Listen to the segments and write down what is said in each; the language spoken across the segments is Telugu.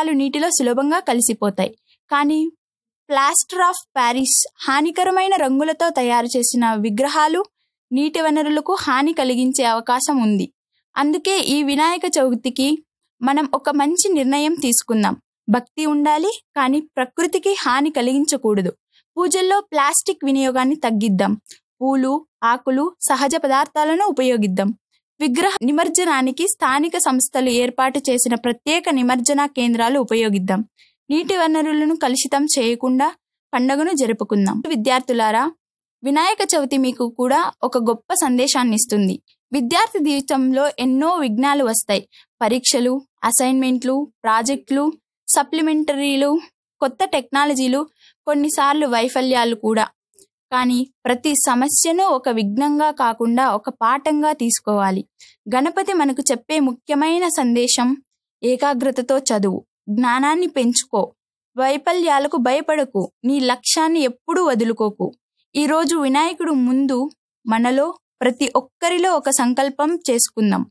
విగ్రహాలు నీటిలో సులభంగా కలిసిపోతాయి కానీ ప్లాస్టర్ ఆఫ్ ప్యారిస్ హానికరమైన రంగులతో తయారు చేసిన విగ్రహాలు నీటి వనరులకు హాని కలిగించే అవకాశం ఉంది అందుకే ఈ వినాయక చవితికి మనం ఒక మంచి నిర్ణయం తీసుకుందాం భక్తి ఉండాలి కానీ ప్రకృతికి హాని కలిగించకూడదు పూజల్లో ప్లాస్టిక్ వినియోగాన్ని తగ్గిద్దాం పూలు ఆకులు సహజ పదార్థాలను ఉపయోగిద్దాం విగ్రహ నిమజ్జనానికి స్థానిక సంస్థలు ఏర్పాటు చేసిన ప్రత్యేక నిమజ్జన కేంద్రాలు ఉపయోగిద్దాం నీటి వనరులను కలుషితం చేయకుండా పండుగను జరుపుకుందాం విద్యార్థులారా వినాయక చవితి మీకు కూడా ఒక గొప్ప సందేశాన్ని ఇస్తుంది విద్యార్థి జీవితంలో ఎన్నో విఘ్నాలు వస్తాయి పరీక్షలు అసైన్మెంట్లు ప్రాజెక్టులు సప్లిమెంటరీలు కొత్త టెక్నాలజీలు కొన్నిసార్లు వైఫల్యాలు కూడా కానీ ప్రతి సమస్యను ఒక విఘ్నంగా కాకుండా ఒక పాఠంగా తీసుకోవాలి గణపతి మనకు చెప్పే ముఖ్యమైన సందేశం ఏకాగ్రతతో చదువు జ్ఞానాన్ని పెంచుకో వైఫల్యాలకు భయపడకు నీ లక్ష్యాన్ని ఎప్పుడూ వదులుకోకు ఈరోజు వినాయకుడు ముందు మనలో ప్రతి ఒక్కరిలో ఒక సంకల్పం చేసుకుందాం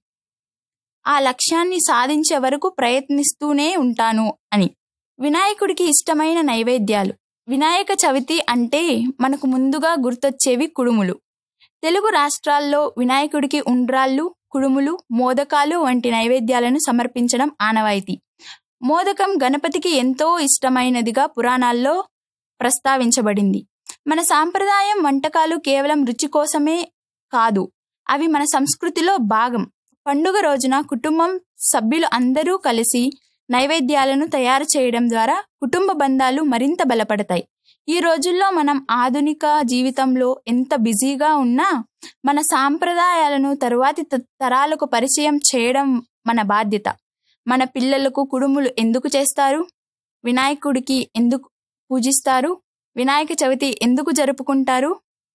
ఆ లక్ష్యాన్ని సాధించే వరకు ప్రయత్నిస్తూనే ఉంటాను అని వినాయకుడికి ఇష్టమైన నైవేద్యాలు వినాయక చవితి అంటే మనకు ముందుగా గుర్తొచ్చేవి కుడుములు తెలుగు రాష్ట్రాల్లో వినాయకుడికి ఉండ్రాళ్ళు కుడుములు మోదకాలు వంటి నైవేద్యాలను సమర్పించడం ఆనవాయితీ మోదకం గణపతికి ఎంతో ఇష్టమైనదిగా పురాణాల్లో ప్రస్తావించబడింది మన సాంప్రదాయం వంటకాలు కేవలం రుచి కోసమే కాదు అవి మన సంస్కృతిలో భాగం పండుగ రోజున కుటుంబం సభ్యులు అందరూ కలిసి నైవేద్యాలను తయారు చేయడం ద్వారా కుటుంబ బంధాలు మరింత బలపడతాయి ఈ రోజుల్లో మనం ఆధునిక జీవితంలో ఎంత బిజీగా ఉన్నా మన సాంప్రదాయాలను తరువాతి త- తరాలకు పరిచయం చేయడం మన బాధ్యత మన పిల్లలకు కుడుములు ఎందుకు చేస్తారు వినాయకుడికి ఎందుకు పూజిస్తారు వినాయక చవితి ఎందుకు జరుపుకుంటారు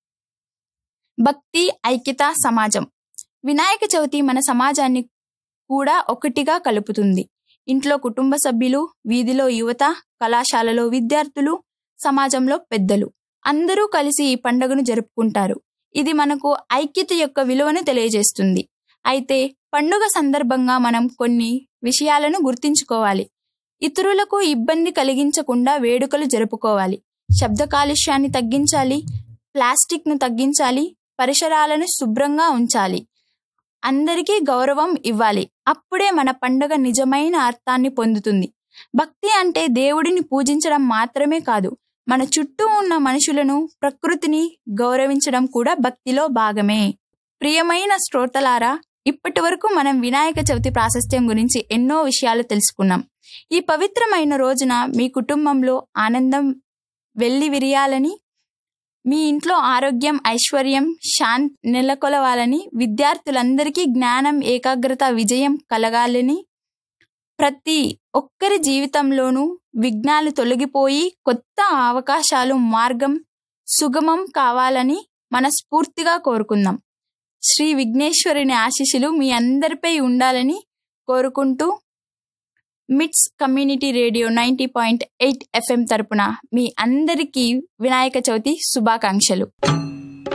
భక్తి ఐక్యత సమాజం వినాయక చవితి మన సమాజాన్ని కూడా ఒకటిగా కలుపుతుంది ఇంట్లో కుటుంబ సభ్యులు వీధిలో యువత కళాశాలలో విద్యార్థులు సమాజంలో పెద్దలు అందరూ కలిసి ఈ పండుగను జరుపుకుంటారు ఇది మనకు ఐక్యత యొక్క విలువను తెలియజేస్తుంది అయితే పండుగ సందర్భంగా మనం కొన్ని విషయాలను గుర్తుంచుకోవాలి ఇతరులకు ఇబ్బంది కలిగించకుండా వేడుకలు జరుపుకోవాలి శబ్ద కాలుష్యాన్ని తగ్గించాలి ప్లాస్టిక్ను తగ్గించాలి పరిసరాలను శుభ్రంగా ఉంచాలి అందరికీ గౌరవం ఇవ్వాలి అప్పుడే మన పండుగ నిజమైన అర్థాన్ని పొందుతుంది భక్తి అంటే దేవుడిని పూజించడం మాత్రమే కాదు మన చుట్టూ ఉన్న మనుషులను ప్రకృతిని గౌరవించడం కూడా భక్తిలో భాగమే ప్రియమైన శ్రోతలారా ఇప్పటి వరకు మనం వినాయక చవితి ప్రాశస్త్యం గురించి ఎన్నో విషయాలు తెలుసుకున్నాం ఈ పవిత్రమైన రోజున మీ కుటుంబంలో ఆనందం వెళ్ళి విరియాలని మీ ఇంట్లో ఆరోగ్యం ఐశ్వర్యం శాంతి నెలకొలవాలని విద్యార్థులందరికీ జ్ఞానం ఏకాగ్రత విజయం కలగాలని ప్రతి ఒక్కరి జీవితంలోనూ విఘ్నాలు తొలగిపోయి కొత్త అవకాశాలు మార్గం సుగమం కావాలని మనస్ఫూర్తిగా కోరుకుందాం శ్రీ విఘ్నేశ్వరుని ఆశీస్సులు మీ అందరిపై ఉండాలని కోరుకుంటూ MITS community radio ninety point eight FM తరపున మీ అందరికీ వినాయక చవితి శుభాకాంక్షలు